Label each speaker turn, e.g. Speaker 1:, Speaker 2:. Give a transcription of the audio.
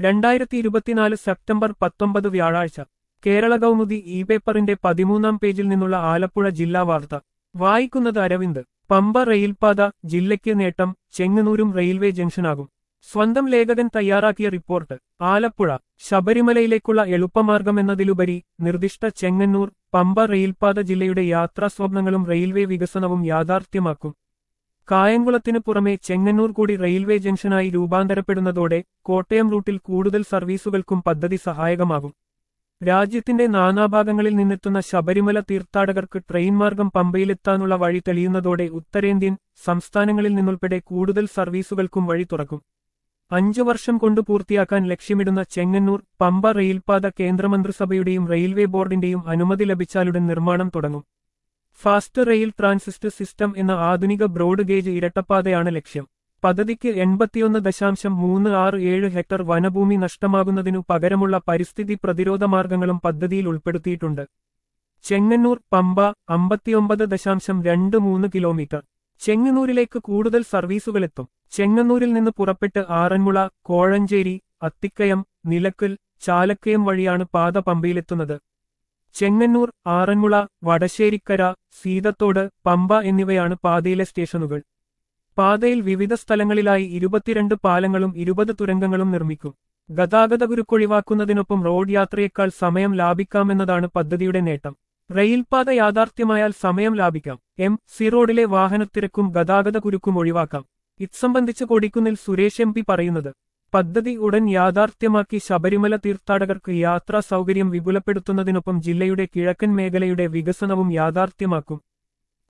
Speaker 1: രണ്ടായിരത്തി ഇരുപത്തിനാല് സെപ്റ്റംബർ പത്തൊമ്പത് വ്യാഴാഴ്ച കേരള കൗമുദി ഇ പേപ്പറിന്റെ പതിമൂന്നാം പേജിൽ നിന്നുള്ള ആലപ്പുഴ ജില്ലാ വാർത്ത വായിക്കുന്നത് അരവിന്ദ് പമ്പ റെയിൽപാത ജില്ലയ്ക്ക് നേട്ടം ചെങ്ങന്നൂരും റെയിൽവേ ജംഗ്ഷനാകും സ്വന്തം ലേഖകൻ തയ്യാറാക്കിയ റിപ്പോർട്ട് ആലപ്പുഴ ശബരിമലയിലേക്കുള്ള എളുപ്പമാർഗമെന്നതിലുപരി നിർദ്ദിഷ്ട ചെങ്ങന്നൂർ പമ്പ റെയിൽപാത ജില്ലയുടെ യാത്രാസ്വപ്നങ്ങളും റെയിൽവേ വികസനവും യാഥാർത്ഥ്യമാക്കും കായംകുളത്തിന് പുറമെ ചെങ്ങന്നൂർ കൂടി റെയിൽവേ ജംഗ്ഷനായി രൂപാന്തരപ്പെടുന്നതോടെ കോട്ടയം റൂട്ടിൽ കൂടുതൽ സർവീസുകൾക്കും പദ്ധതി സഹായകമാകും രാജ്യത്തിന്റെ നാനാഭാഗങ്ങളിൽ നിന്നെത്തുന്ന ശബരിമല തീർത്ഥാടകർക്ക് ട്രെയിൻ മാർഗം പമ്പയിലെത്താനുള്ള വഴി തെളിയുന്നതോടെ ഉത്തരേന്ത്യൻ സംസ്ഥാനങ്ങളിൽ നിന്നുൾപ്പെടെ കൂടുതൽ സർവീസുകൾക്കും വഴി തുറക്കും അഞ്ചു വർഷം കൊണ്ട് പൂർത്തിയാക്കാൻ ലക്ഷ്യമിടുന്ന ചെങ്ങന്നൂർ പമ്പ റെയിൽപാത കേന്ദ്രമന്ത്രിസഭയുടെയും റെയിൽവേ ബോർഡിന്റെയും അനുമതി ലഭിച്ചാലുടൻ നിർമ്മാണം തുടങ്ങും ഫാസ്റ്റ് റെയിൽ ട്രാൻസിസ്റ്റ് സിസ്റ്റം എന്ന ആധുനിക ബ്രോഡ് ഗേജ് ഇരട്ടപ്പാതയാണ് ലക്ഷ്യം പദ്ധതിക്ക് എൺപത്തിയൊന്ന് ദശാംശം മൂന്ന് ആറ് ഏഴ് ഹെക്ടർ വനഭൂമി നഷ്ടമാകുന്നതിനു പകരമുള്ള പരിസ്ഥിതി പ്രതിരോധ മാർഗങ്ങളും പദ്ധതിയിൽ ഉൾപ്പെടുത്തിയിട്ടുണ്ട് ചെങ്ങന്നൂർ പമ്പ അമ്പത്തിയൊമ്പത് ദശാംശം രണ്ട് മൂന്ന് കിലോമീറ്റർ ചെങ്ങന്നൂരിലേക്ക് കൂടുതൽ സർവീസുകളെത്തും ചെങ്ങന്നൂരിൽ നിന്ന് പുറപ്പെട്ട് ആറന്മുള കോഴഞ്ചേരി അത്തിക്കയം നിലക്കൽ ചാലക്കയം വഴിയാണ് പാത പമ്പയിലെത്തുന്നത് ചെങ്ങന്നൂർ ആറന്മുള വടശ്ശേരിക്കര സീതത്തോട് പമ്പ എന്നിവയാണ് പാതയിലെ സ്റ്റേഷനുകൾ പാതയിൽ വിവിധ സ്ഥലങ്ങളിലായി ഇരുപത്തിരണ്ട് പാലങ്ങളും ഇരുപത് തുരങ്കങ്ങളും നിർമ്മിക്കും ഗതാഗത കുരുക്കൊഴിവാക്കുന്നതിനൊപ്പം റോഡ് യാത്രയേക്കാൾ സമയം ലാഭിക്കാമെന്നതാണ് പദ്ധതിയുടെ നേട്ടം റെയിൽപാത യാഥാർത്ഥ്യമായാൽ സമയം ലാഭിക്കാം എം സി റോഡിലെ വാഹനത്തിരക്കും ഗതാഗത കുരുക്കും ഒഴിവാക്കാം ഇത്സംബന്ധിച്ച് കൊടിക്കുന്നിൽ സുരേഷ് എം പി പറയുന്നത് പദ്ധതി ഉടൻ യാഥാർത്ഥ്യമാക്കി ശബരിമല തീർത്ഥാടകർക്ക് യാത്രാ സൗകര്യം വിപുലപ്പെടുത്തുന്നതിനൊപ്പം ജില്ലയുടെ കിഴക്കൻ മേഖലയുടെ വികസനവും യാഥാർത്ഥ്യമാക്കും